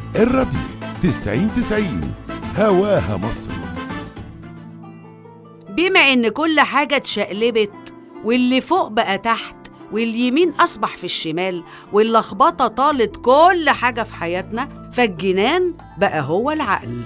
الراديو تسعين تسعين هواها مصر بما إن كل حاجة اتشقلبت واللي فوق بقى تحت واليمين أصبح في الشمال واللخبطة طالت كل حاجة في حياتنا فالجنان بقى هو العقل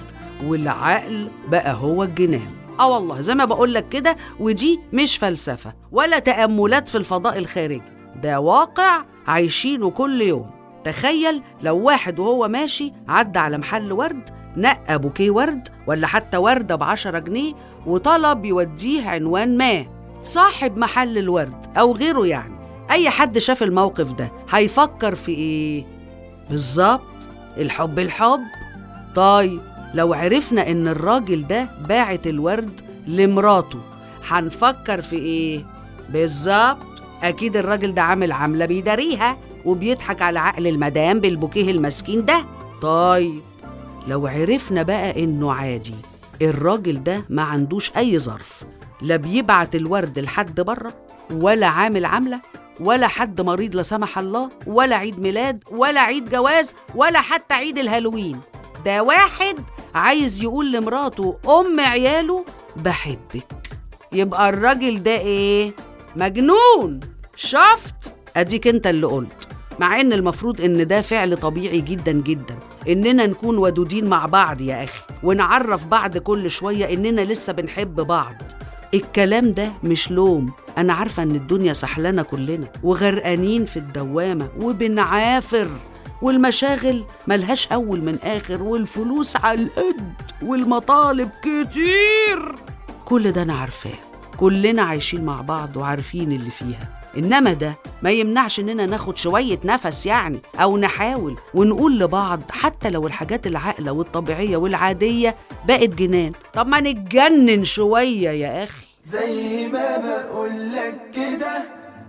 والعقل بقى هو الجنان اه والله زي ما بقولك كده ودي مش فلسفة ولا تأملات في الفضاء الخارجي ده واقع عايشينه كل يوم تخيل لو واحد وهو ماشي عدى على محل ورد نقى بوكيه ورد ولا حتى وردة بعشرة جنيه وطلب يوديه عنوان ما صاحب محل الورد أو غيره يعني أي حد شاف الموقف ده هيفكر في إيه؟ بالظبط الحب الحب طيب لو عرفنا إن الراجل ده باعت الورد لمراته هنفكر في إيه؟ بالظبط أكيد الراجل ده عامل عاملة بيداريها وبيضحك على عقل المدام بالبوكيه المسكين ده طيب لو عرفنا بقى إنه عادي الراجل ده ما عندوش أي ظرف لا بيبعت الورد لحد بره ولا عامل عاملة ولا حد مريض لا سمح الله ولا عيد ميلاد ولا عيد جواز ولا حتى عيد الهالوين ده واحد عايز يقول لمراته أم عياله بحبك يبقى الراجل ده إيه؟ مجنون شفت؟ أديك أنت اللي قلت مع إن المفروض إن ده فعل طبيعي جدا جدا إننا نكون ودودين مع بعض يا أخي ونعرف بعض كل شوية إننا لسه بنحب بعض الكلام ده مش لوم أنا عارفة إن الدنيا سحلانة كلنا وغرقانين في الدوامة وبنعافر والمشاغل ملهاش أول من آخر والفلوس على القد والمطالب كتير كل ده أنا عارفاه كلنا عايشين مع بعض وعارفين اللي فيها إنما ده ما يمنعش إننا ناخد شوية نفس يعني أو نحاول ونقول لبعض حتى لو الحاجات العاقلة والطبيعية والعادية بقت جنان طب ما نتجنن شوية يا أخي زي ما بقولك كده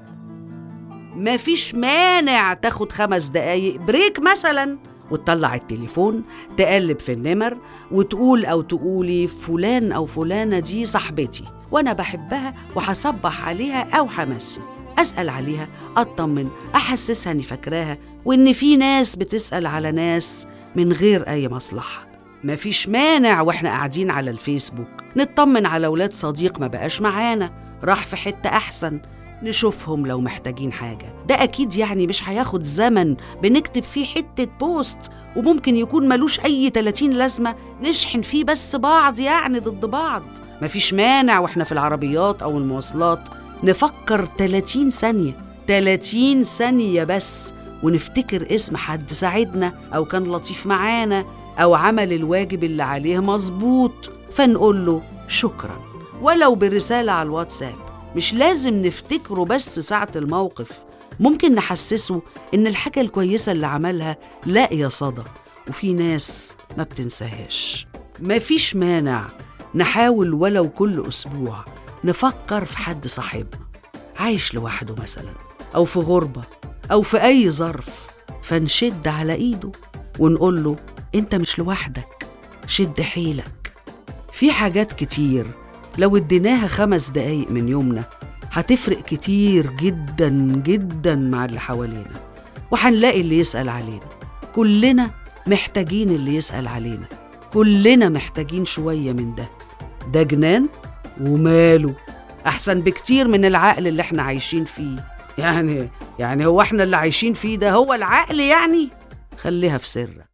مفيش مانع تاخد خمس دقايق بريك مثلا وتطلع التليفون تقلب في النمر وتقول أو تقولي فلان أو فلانة دي صاحبتي وأنا بحبها وهصبح عليها أو همسي أسأل عليها أطمن أحسسها إني فاكراها وإن في ناس بتسأل على ناس من غير أي مصلحة مفيش مانع واحنا قاعدين على الفيسبوك نطمن على ولاد صديق ما بقاش معانا راح في حتة أحسن نشوفهم لو محتاجين حاجة ده أكيد يعني مش هياخد زمن بنكتب فيه حتة بوست وممكن يكون ملوش أي 30 لازمة نشحن فيه بس بعض يعني ضد بعض مفيش مانع واحنا في العربيات أو المواصلات نفكر 30 ثانية 30 ثانية بس ونفتكر اسم حد ساعدنا أو كان لطيف معانا أو عمل الواجب اللي عليه مظبوط فنقول له شكرا ولو برسالة على الواتساب مش لازم نفتكره بس ساعة الموقف ممكن نحسسه إن الحاجة الكويسة اللي عملها لاقية صدى وفي ناس ما بتنساهاش مفيش مانع نحاول ولو كل أسبوع نفكر في حد صاحبنا عايش لوحده مثلا أو في غربة أو في أي ظرف فنشد على إيده ونقول له أنت مش لوحدك شد حيلك في حاجات كتير لو اديناها خمس دقايق من يومنا هتفرق كتير جدا جدا مع اللي حوالينا وهنلاقي اللي يسأل علينا كلنا محتاجين اللي يسأل علينا كلنا محتاجين شوية من ده ده جنان وماله أحسن بكتير من العقل اللي احنا عايشين فيه يعني يعني هو احنا اللي عايشين فيه ده هو العقل يعني خليها في سرك